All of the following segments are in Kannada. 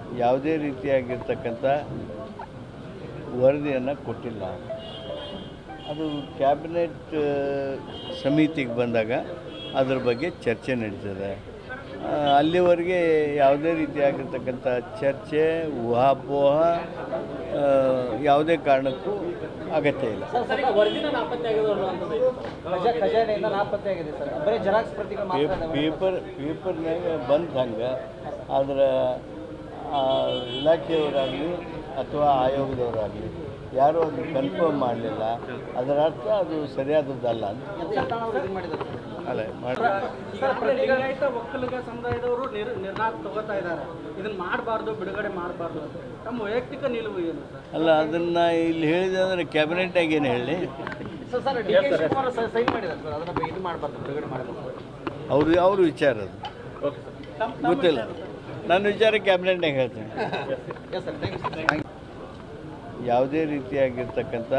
ಯಾವುದೇ ರೀತಿಯಾಗಿರ್ತಕ್ಕಂಥ ವರದಿಯನ್ನು ಕೊಟ್ಟಿಲ್ಲ ಅದು ಕ್ಯಾಬಿನೆಟ್ ಸಮಿತಿಗೆ ಬಂದಾಗ ಅದ್ರ ಬಗ್ಗೆ ಚರ್ಚೆ ನಡೀತದೆ ಆ, ಅಲ್ಲಿವರೆಗೆ ಯಾವುದೇ ರೀತಿಯಾಗಿರ್ತಕ್ಕಂಥ ಚರ್ಚೆ ಊಹಾಪೋಹ ಆ, ಯಾವುದೇ ಕಾರಣಕ್ಕೂ ಅಗತ್ಯ ಇಲ್ಲ ಸರ್ ಈಗ ವರದಿನ ನಾಪತ್ತೆ ಆಗಿದೆ ಅನ್ನುವಂಥದ್ದು ಖಜಾ ಖಜಾನೆಯಿಂದ ನಾಪತ್ತೆ ಆಗಿದೆ ಸರ್ ಬರೀ ಜೆರಾಕ್ಸ್ ಪ್ರತಿಗಳು ಮಾತ್ರ ಇದಾವೆ. ಪೇಪರ್ ಪೇಪರ್ನಾಗ ಬಂದ ಹಂಗೆ ಆದ್ರೆ ಆ ಇಲಾಖೆಯವರಾಗಲಿ ಅಥವಾ ಆಯೋಗದವರಾಗಲಿ ಯಾರೂ ಅದು ಕನ್ಫರ್ಮ್ ಮಾಡಲಿಲ್ಲ ಅದರ ಅರ್ಥ ಅದು ಸರಿಯಾದದ್ದಲ್ಲ ಅಂತ ಸರ್ಕಾರದವರು ಇದು ಮಾಡಿದ್ದಾರೆ ಸರ್. ಅಲ್ಲ ಮಾಡಿ ಸರ್ ಲಿಂಗಾಯತ ಒಕ್ಕಲಿಗ ಸಮುದಾಯದವರು ನಿರ್ ನಿರ್ಣಯ ತಗೋತಾ ಇದ್ದಾರೆ ಇದನ್ನ ಮಾಡಬಾರ್ದು ಬಿಡುಗಡೆ ಮಾಡಬಾರ್ದು ಅಂತ ತಮ್ಮ ವೈಯಕ್ತಿಕ ನಿಲುವು ಏನು ಸರ್ ಅಲ್ಲ ಅದನ್ನು ಇಲ್ಲಿ ಹೇಳಿದೆ ಅಂದರೆ ಕ್ಯಾಬಿನೆಟ್ನಾಗ ಏನು ಹೇಳಿ sir sir D K Shivakumar sign ಮಾಡಿದ್ದಾರೆ ಸರ್ ಅದನ್ನ ಇದು ಮಾಡಬಾರ್ದು ಬಿಡುಗಡೆ ಮಾಡಬೇಕು ಅವರು ಅವ್ರ ವಿಚಾರ ಅದು ಗೊತ್ತಿಲ್ಲ ನನ್ನ ವಿಚಾರ ಕ್ಯಾಬಿನೆಟ್ನಾಗ ಹೇಳ್ತೀನಿ ಎಸ್ ಸರ್ ಥ್ಯಾಂಕ್ ಯು ಯಾವುದೇ ರೀತಿಯಾಗಿರ್ತಕ್ಕಂಥ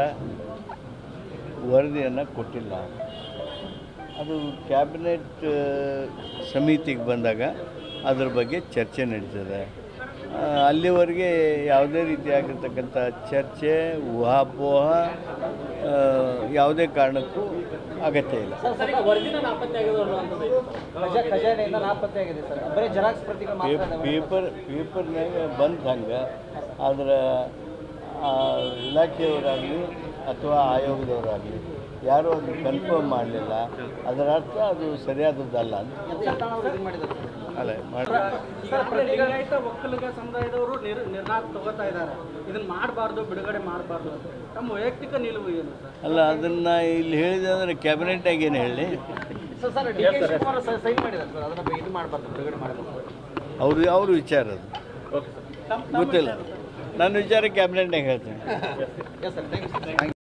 ವರದಿಯನ್ನು ಕೊಟ್ಟಿಲ್ಲ ಅದು ಕ್ಯಾಬಿನೆಟ್ ಸಮಿತಿಗೆ ಬಂದಾಗ ಅದ್ರ ಬಗ್ಗೆ ಚರ್ಚೆ ನಡೀತದೆ ಆ, ಅಲ್ಲಿವರೆಗೆ ಯಾವುದೇ ರೀತಿಯಾಗಿರ್ತಕ್ಕಂಥ ಚರ್ಚೆ ಊಹಾಪೋಹ ಆ, ಯಾವುದೇ ಕಾರಣಕ್ಕೂ ಅಗತ್ಯ ಇಲ್ಲ ಸರ್ ಸರ್ ಈಗ ವರದಿನ ನಾಪತ್ತೆ ಆಗಿದೆ ಅನ್ನುವಂಥದ್ದು ಖಜಾ ಖಜಾನೆಯಿಂದ ನಾಪತ್ತೆ ಆಗಿದೆ ಸರ್ ಬರೀ ಜೆರಾಕ್ಸ್ ಪ್ರತಿಗಳು ಮಾತ್ರ ಇದಾವೆ. ಪೇಪರ್ ಪೇಪರ್ನಾಗ ಬಂದ ಹಂಗೆ ಆದ್ರೆ ಆ ಇಲಾಖೆಯವರಾಗಲಿ ಅಥವಾ ಆಯೋಗದವರಾಗಲಿ ಯಾರೂ ಅದು ಕನ್ಫರ್ಮ್ ಮಾಡಲಿಲ್ಲ ಅದರ ಅರ್ಥ ಅದು ಸರಿಯಾದದ್ದಲ್ಲ ಅಂತ ಸರ್ಕಾರದವರು ಇದು ಮಾಡಿದ್ದಾರೆ ಸರ್. ಅಲ್ಲ ಮಾಡಿ ಸರ್ ಲಿಂಗಾಯತ ಒಕ್ಕಲಿಗ ಸಮುದಾಯದವರು ನಿರ್ ನಿರ್ಣಯ ತಗೋತಾ ಇದ್ದಾರೆ ಇದನ್ನ ಮಾಡಬಾರ್ದು ಬಿಡುಗಡೆ ಮಾಡಬಾರ್ದು ಅಂತ ತಮ್ಮ ವೈಯಕ್ತಿಕ ನಿಲುವು ಏನು ಸರ್ ಅಲ್ಲ ಅದನ್ನು ಇಲ್ಲಿ ಹೇಳಿದೆ ಅಂದರೆ ಕ್ಯಾಬಿನೆಟ್ನಾಗ ಏನು ಹೇಳಿ sir sir D K Shivakumar sign ಮಾಡಿದ್ದಾರೆ ಸರ್ ಅದನ್ನ ಇದು ಮಾಡಬಾರ್ದು ಬಿಡುಗಡೆ ಮಾಡಬೇಕು ಅವ್ರ ಅವ್ರ ವಿಚಾರ ಅದು ಗೊತ್ತಿಲ್ಲ ನನ್ನ ವಿಚಾರ ಕ್ಯಾಬಿನೆಟ್ನಾಗ ಹೇಳ್ತೀನಿ ಎಸ್ ಸರ್ ಥ್ಯಾಂಕ್ ಯು